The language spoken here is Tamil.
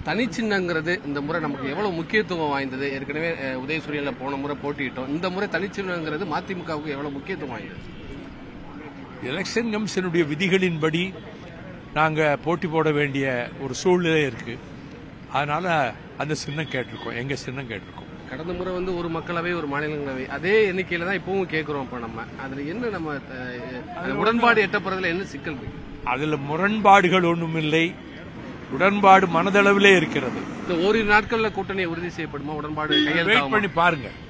தனிச்சின்னங்கிறது இந்த முறை நமக்கு எவ்வளவு முக்கியத்துவம் வாய்ந்தது ஏற்கனவே அஹ், உதயசூரியன்ல போன முறை போட்டியிட்டோம் இந்த முறை தனிச்சின்னங்கிறது மதிமுகவுக்கு எவ்வளவு முக்கியத்துவம் வாய்ந்தது எலெக்ஷன் கமிஷனுடைய விதிகளின்படி நாங்க போட்டி போட வேண்டிய ஒரு சூழ்நிலை இருக்கு அதனால அந்த சின்னம் கேட்டிருக்கோம் எங்க சின்னம் கேட்டிருக்கோம் கடந்த முறை வந்து ஒரு மக்களவை ஒரு மாநிலங்களவை அதே எண்ணிக்கையில தான் இப்பவும் கேட்கிறோம் இப்ப நம்ம அதுல என்ன நம்ம அஹ், அந்த உடன்பாடு எட்டப்படுறதுல என்ன சிக்கல் இருக்கு அதுல முரண்பாடுகள் ஒன்றும் இல்லை உடன்பாடு மனதளவிலே இருக்கிறது இந்த ஓரிரு நாட்கள்ல கூட்டணி உறுதி செய்யப்படுமா உடன்பாடு வெயிட் கையெழுத்தாகுமா பண்ணி பாருங்க